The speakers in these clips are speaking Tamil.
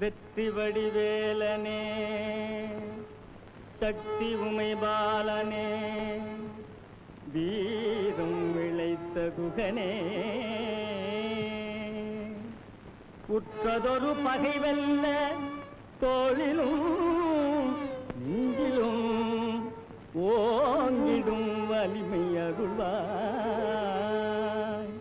வெற்றி வடிவேலனே சக்தி உமை பாலனே வீரம் விளைத்த குகனே உற்றதொரு பகை வெல்ல தோளிலும் நெஞ்சிலும் ஓங்கிடும் வலிமை அருள்வாய்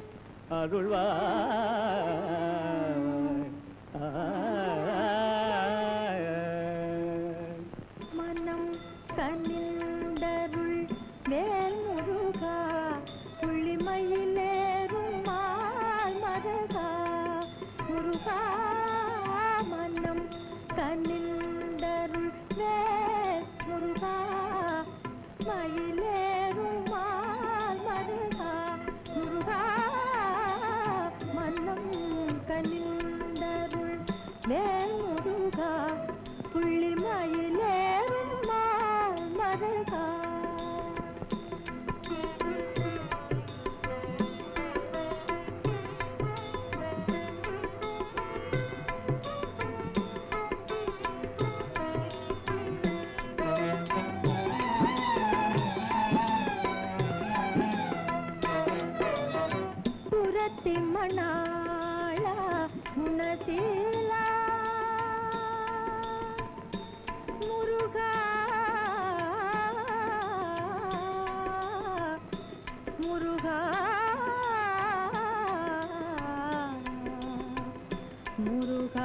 அருள்வாய் மனம் கண்ணிந்தருள் மேல் முருகா புள்ளிமயிலேறும் மால் மருகா முருகா மனம் கண்ணிந்தருள் மேல் முருகா மயிலேறும் மால் மருகா முருகா மன்னம் கண்ணிந்தருள் மேல் முருகா புள்ளி மயிலேறும் மால் மருகா புறத்தி மணாளா முனசீலா முருகா முருகா முருகா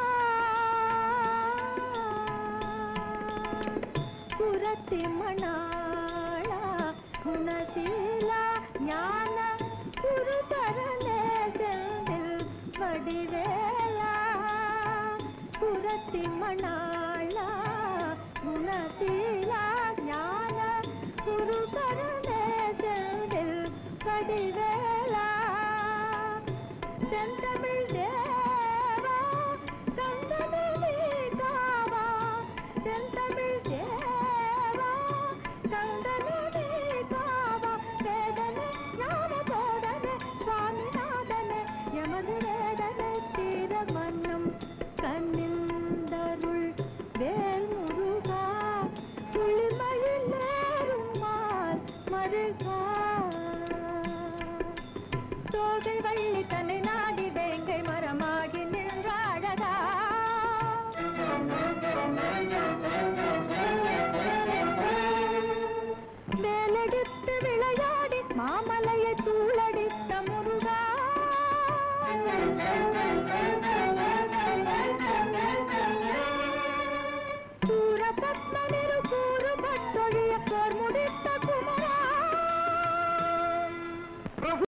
புறத்தி மணாளா குணசீலா ஞான குருபரனே செந்தில் வடிவேலா புறத்தி மணாளா குணசீலா ஞான குருபரனே செந்தில் வடிவேலா செந்தமிழ் தேவா தந்தமிழ் காவா செந்தமிழ் தேவா தந்தமிழ் காவா வேதனை ஞான போதனை சுவாமிநாதனை எமது வேதனை தீர மன்னம் கண்ணிந்தருள் வேல் முருகா துளிமயில் நேரும் மால் மருகா தோகை வள்ளி தன்னை நாடி வேங்கை மரமாகி நின்றாழகா மேலெடுத்து விளையாடி மாமலையை தூளடித்த முருகா சூர பத்மனிரு கூறு பட்டொழிய போர் முடித்த குமரா